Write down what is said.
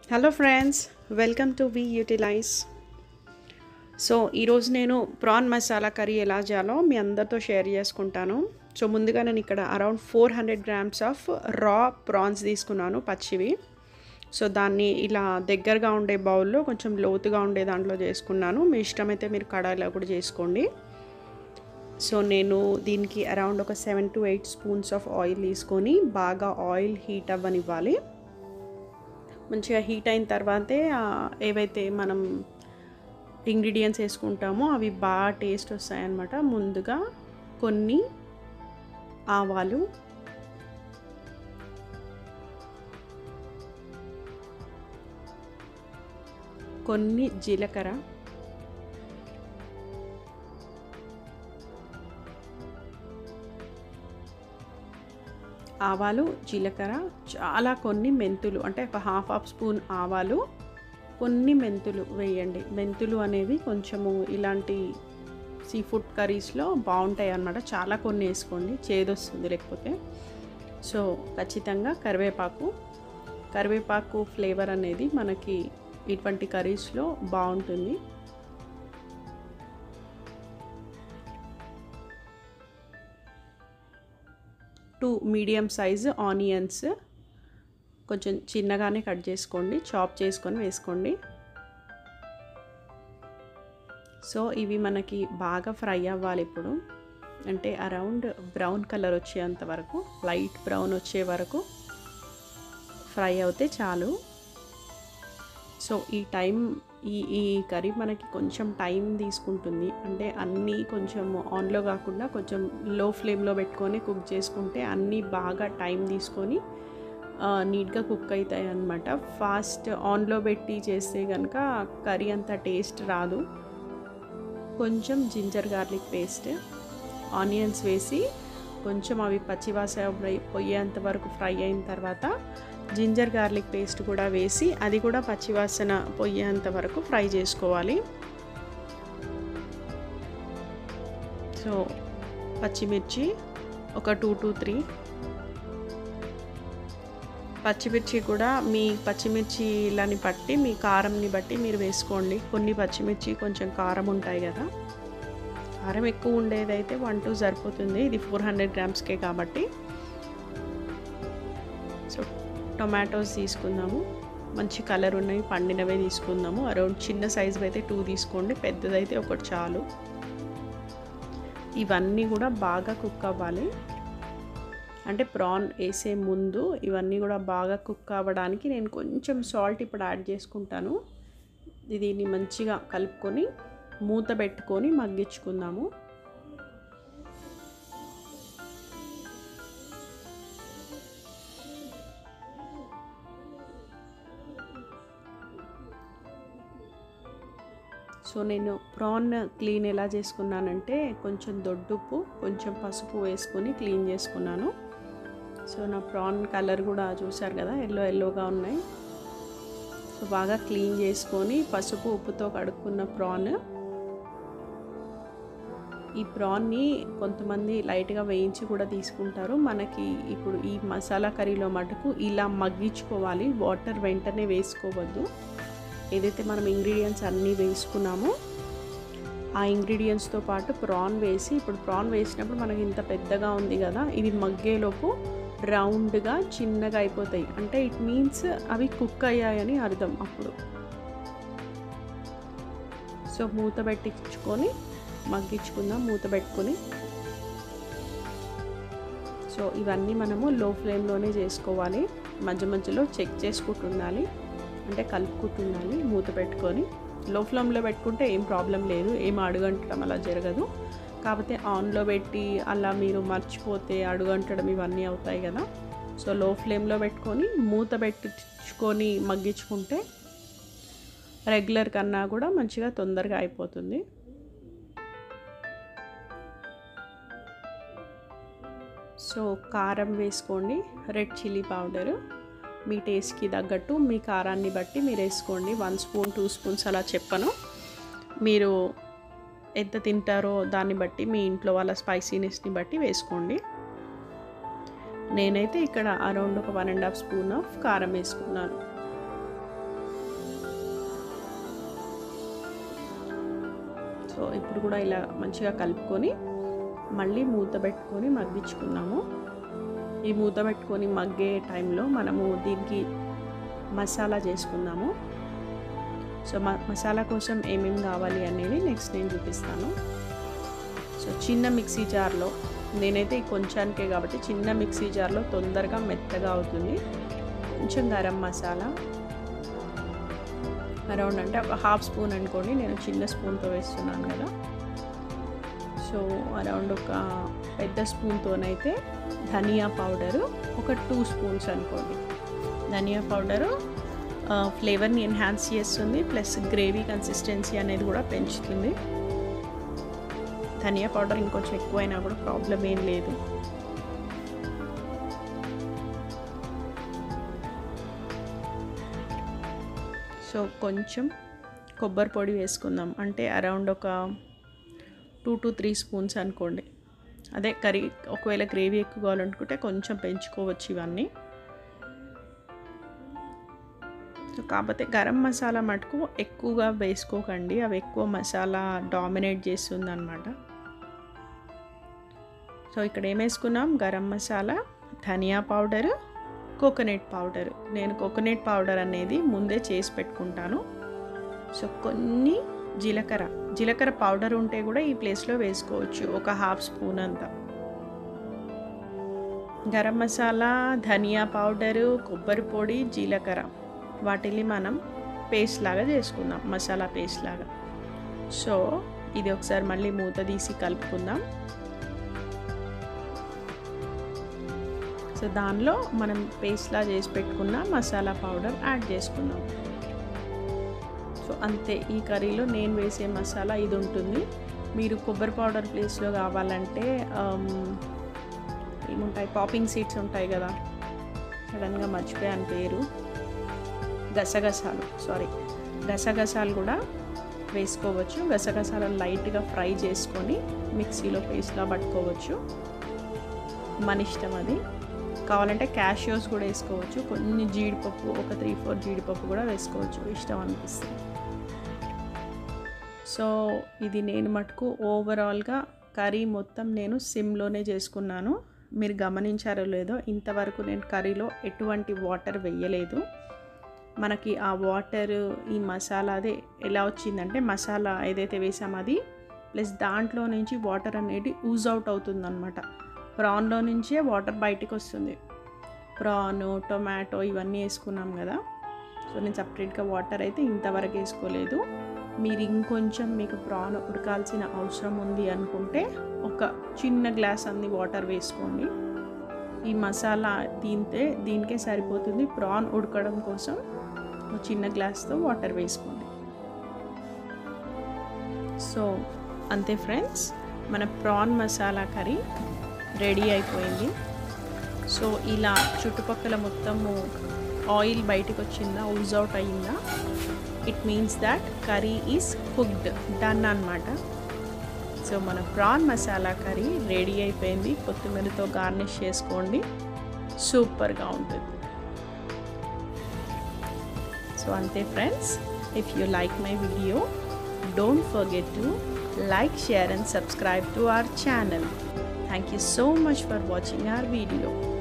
hello friends welcome to we utilize so ఈరోజు నేను PRAN masala curry ఎలా చేయాలో మీ అందరితో షేర్ చేసుకుంటాను సో ముందుగా నేను ఇక్కడ around four hundred grams of raw prawns తీసుకున్నాను పచ్చివి సో దాన్ని ఇలా దగ్గరగా ఉండే బౌల్లో కొంచెం లోతుగా ఉండే దాంట్లో చేసుకున్నాను మీ ఇష్టమైతే మీరు కడాయిలో కూడా చేసుకోండి సో నేను దీనికి అరౌండ్ ఒక seven to eight spoons of oil తీసుకొని బాగా ఆయిల్ హీట్ అవ్వనివ్వాలి మంచిగా హీట్ అయిన తర్వాతే ఏవైతే మనం ఇంగ్రీడియంట్స్ వేసుకుంటామో అవి బాగా టేస్ట్ వస్తాయన్నమాట ముందుగా కొన్ని ఆవాలు కొన్ని జీలకర్ర ఆవాలు జీలకర్ర చాలా కొన్ని మెంతులు అంటే ఒక హాఫ్ హాఫ్ స్పూన్ ఆవాలు కొన్ని మెంతులు వేయండి మెంతులు అనేవి కొంచెము ఇలాంటి సీ ఫుడ్ కర్రీస్లో బాగుంటాయి అన్నమాట చాలా కొన్ని వేసుకోండి చేదొస్తుంది లేకపోతే సో ఖచ్చితంగా కరివేపాకు కరివేపాకు ఫ్లేవర్ అనేది మనకి ఇటువంటి కర్రీస్లో బాగుంటుంది టూ మీడియం సైజు ఆనియన్స్ కొంచెం చిన్నగానే కట్ చేసుకోండి చాప్ చేసుకొని వేసుకోండి సో ఇవి మనకి బాగా ఫ్రై అవ్వాలి ఇప్పుడు అంటే అరౌండ్ బ్రౌన్ కలర్ వచ్చేంత వరకు లైట్ బ్రౌన్ వచ్చే వరకు ఫ్రై అవుతే చాలు సో ఈ టైం ఈ ఈ కర్రీ మనకి కొంచెం టైం తీసుకుంటుంది అంటే అన్నీ కొంచెం ఆన్లో కాకుండా కొంచెం లో ఫ్లేమ్లో పెట్టుకొని కుక్ చేసుకుంటే అన్నీ బాగా టైం తీసుకొని నీట్గా కుక్ అవుతాయి అన్నమాట ఫాస్ట్ ఆన్లో పెట్టి చేస్తే కనుక కర్రీ అంత టేస్ట్ రాదు కొంచెం జింజర్ గార్లిక్ పేస్ట్ ఆనియన్స్ వేసి కొంచెం అవి పచ్చివాస పోయేంత వరకు ఫ్రై అయిన తర్వాత జింజర్ గార్లిక్ పేస్ట్ కూడా వేసి అది కూడా పచ్చివాసన పోయేంత వరకు ఫ్రై చేసుకోవాలి సో పచ్చిమిర్చి ఒక టూ టు త్రీ పచ్చిమిర్చి కూడా మీ పచ్చిమిర్చిలని బట్టి మీ కారంని బట్టి మీరు వేసుకోండి కొన్ని పచ్చిమిర్చి కొంచెం కారం ఉంటాయి కదా కారం ఎక్కువ ఉండేదైతే వన్ టూ సరిపోతుంది ఇది ఫోర్ హండ్రెడ్ గ్రామ్స్కే కాబట్టి సో టొమాటోస్ తీసుకుందాము మంచి కలర్ ఉన్నాయి పండినవే తీసుకుందాము అరౌండ్ చిన్న సైజు అయితే టూ తీసుకోండి పెద్దదైతే ఒకటి చాలు ఇవన్నీ కూడా బాగా కుక్ అవ్వాలి అంటే ప్రాన్ వేసే ముందు ఇవన్నీ కూడా బాగా కుక్ అవ్వడానికి నేను కొంచెం సాల్ట్ ఇప్పుడు యాడ్ చేసుకుంటాను దీన్ని మంచిగా కలుపుకొని మూత పెట్టుకొని మగ్గించుకుందాము సో నేను ప్రాన్ క్లీన్ ఎలా చేసుకున్నానంటే కొంచెం దొడ్డుప్పు కొంచెం పసుపు వేసుకొని క్లీన్ చేసుకున్నాను సో నా ప్రాన్ కలర్ కూడా చూసారు కదా ఎల్లో ఎల్లోగా ఉన్నాయి సో బాగా క్లీన్ చేసుకొని పసుపు ఉప్పుతో కడుక్కున్న ప్రాన్ ఈ ప్రాన్ని కొంతమంది లైట్గా వేయించి కూడా తీసుకుంటారు మనకి ఇప్పుడు ఈ మసాలా కర్రీలో మటుకు ఇలా మగ్గించుకోవాలి వాటర్ వెంటనే వేసుకోవద్దు ఏదైతే మనం ఇంగ్రీడియంట్స్ అన్నీ వేసుకున్నామో ఆ ఇంగ్రీడియంట్స్తో పాటు ప్రాన్ వేసి ఇప్పుడు ప్రాన్ వేసినప్పుడు మనకి ఇంత పెద్దగా ఉంది కదా ఇవి మగ్గేలోపు రౌండ్గా చిన్నగా అయిపోతాయి అంటే ఇట్ మీన్స్ అవి కుక్ అయ్యాయని అర్థం అప్పుడు సో మూత పెట్టించుకొని మగ్గించుకుందాం మూత పెట్టుకొని సో ఇవన్నీ మనము లో ఫ్లేమ్లోనే చేసుకోవాలి మధ్య మధ్యలో చెక్ చేసుకుంటుండాలి అంటే కలుపుకుంటుండాలి మూత పెట్టుకొని లో ఫ్లేమ్లో పెట్టుకుంటే ఏం ప్రాబ్లం లేదు ఏం అడుగంటడం అలా జరగదు కాకపోతే ఆన్లో పెట్టి అలా మీరు మర్చిపోతే అడుగంటడం ఇవన్నీ అవుతాయి కదా సో లో ఫ్లేమ్లో పెట్టుకొని మూత పెట్టించుకొని మగ్గించుకుంటే రెగ్యులర్ కన్నా కూడా మంచిగా తొందరగా అయిపోతుంది సో కారం వేసుకోండి రెడ్ చిల్లీ పౌడరు మీ టేస్ట్కి తగ్గట్టు మీ కారాన్ని బట్టి మీరు వేసుకోండి వన్ స్పూన్ టూ స్పూన్స్ అలా చెప్పను మీరు ఎంత తింటారో దాన్ని బట్టి మీ ఇంట్లో వాళ్ళ స్పైసీనెస్ని బట్టి వేసుకోండి నేనైతే ఇక్కడ అరౌండ్ ఒక one and half spoon of కారం వేసుకున్నాను సో ఇప్పుడు కూడా ఇలా మంచిగా కలుపుకొని మళ్ళీ మూత పెట్టుకొని మగ్గించుకుందాము ఈ మూత పెట్టుకొని మగ్గే టైంలో మనము దీనికి మసాలా చేసుకుందాము సో మ మసాలా కోసం ఏమేమి కావాలి అనేది నెక్స్ట్ నేను చూపిస్తాను సో చిన్న మిక్సీ జార్లో నేనైతే ఈ కొంచానికే కాబట్టి చిన్న మిక్సీ జార్లో తొందరగా మెత్తగా అవుతుంది కొంచెం గరం మసాలా అరౌండ్ అంటే ఒక హాఫ్ స్పూన్ అనుకోండి నేను చిన్న స్పూన్తో వేస్తున్నాను కదా సో అరౌండ్ ఒక పెద్ద స్పూన్తోనైతే ధనియా పౌడరు ఒక టూ స్పూన్స్ అనుకోండి ధనియా పౌడరు ఫ్లేవర్ని ఎన్హాన్స్ చేస్తుంది ప్లస్ గ్రేవీ కన్సిస్టెన్సీ అనేది కూడా పెంచుతుంది ధనియా పౌడర్ ఇంకొంచెం ఎక్కువైనా కూడా ప్రాబ్లం ఏం లేదు సో కొంచెం కొబ్బరి పొడి వేసుకుందాం అంటే అరౌండ్ ఒక టూ టు త్రీ స్పూన్స్ అనుకోండి అదే కర్రీ ఒకవేళ గ్రేవీ ఎక్కువ కావాలనుకుంటే కొంచెం పెంచుకోవచ్చు ఇవన్నీ సో కాకపోతే గరం మసాలా మటుకు ఎక్కువగా వేసుకోకండి అవి ఎక్కువ మసాలా డామినేట్ చేస్తుంది అనమాట సో ఇక్కడ ఏం వేసుకున్నాం గరం మసాలా ధనియా పౌడరు కోకోనట్ పౌడర్ నేను కోకోనట్ పౌడర్ అనేది ముందే చేసి పెట్టుకుంటాను సో కొన్ని జీలకర్ర జీలకర్ర పౌడర్ ఉంటే కూడా ఈ ప్లేస్లో వేసుకోవచ్చు ఒక హాఫ్ స్పూన్ అంతా గరం మసాలా ధనియా పౌడరు కొబ్బరి పొడి జీలకర్ర వాటిని మనం పేస్ట్ లాగా చేసుకుందాం మసాలా పేస్ట్ లాగా సో ఇది ఒకసారి మళ్ళీ మూత తీసి కలుపుకుందాం సో దానిలో మనం పేస్ట్లా చేసి పెట్టుకున్న మసాలా పౌడర్ యాడ్ చేసుకుందాం సో అంతే ఈ కర్రీలో నేను వేసే మసాలా ఇది ఉంటుంది మీరు కొబ్బరి పౌడర్ ప్లేస్లో కావాలంటే ఏముంటాయి పాపింగ్ సీడ్స్ ఉంటాయి కదా సడన్గా మర్చిపోయాను పేరు గసగసాలు సారీ గసగసాలు కూడా వేసుకోవచ్చు గసగసాలను లైట్గా ఫ్రై చేసుకొని మిక్సీలో పేస్ట్లా పట్టుకోవచ్చు మన ఇష్టం అది కావాలంటే క్యాషియోస్ కూడా వేసుకోవచ్చు కొన్ని జీడిపప్పు ఒక త్రీ ఫోర్ జీడిపప్పు కూడా వేసుకోవచ్చు ఇష్టం అనిపిస్తుంది సో ఇది నేను మటుకు ఓవరాల్గా కర్రీ మొత్తం నేను సిమ్లోనే చేసుకున్నాను మీరు గమనించారో లేదో ఇంతవరకు నేను కర్రీలో ఎటువంటి వాటర్ వేయలేదు మనకి ఆ వాటర్ ఈ మసాలా అదే ఎలా వచ్చిందంటే మసాలా ఏదైతే వేసామో అది ప్లస్ దాంట్లో నుంచి వాటర్ అనేది యూజ్ అవుట్ అవుతుందన్నమాట ప్రాన్లో నుంచే వాటర్ బయటికి వస్తుంది ప్రాన్ టొమాటో ఇవన్నీ వేసుకున్నాం కదా సో నేను సపరేట్గా వాటర్ అయితే ఇంతవరకు వేసుకోలేదు మీరు ఇంకొంచెం మీకు ప్రాన్ ఉడకాల్సిన అవసరం ఉంది అనుకుంటే ఒక చిన్న గ్లాస్ అన్ని వాటర్ వేసుకోండి ఈ మసాలా దీంతే దీనికే సరిపోతుంది ప్రాన్ ఉడకడం కోసం ఒక చిన్న గ్లాస్తో వాటర్ వేసుకోండి సో అంతే ఫ్రెండ్స్ మన ప్రాన్ మసాలా కర్రీ రెడీ అయిపోయింది సో ఇలా చుట్టుపక్కల మొత్తము ఆయిల్ బయటకు వచ్చిందా యూజ్ అవుట్ అయ్యిందా it means that curry is cooked done అనమాట సో మన ప్రాన్ మసాలా కర్రీ రెడీ అయిపోయింది కొత్తిమీరతో గార్నిష్ చేసుకోండి సూపర్గా ఉంటుంది సో అంతే friends if you like my video don't forget to like share and subscribe to our channel thank you so much for watching our video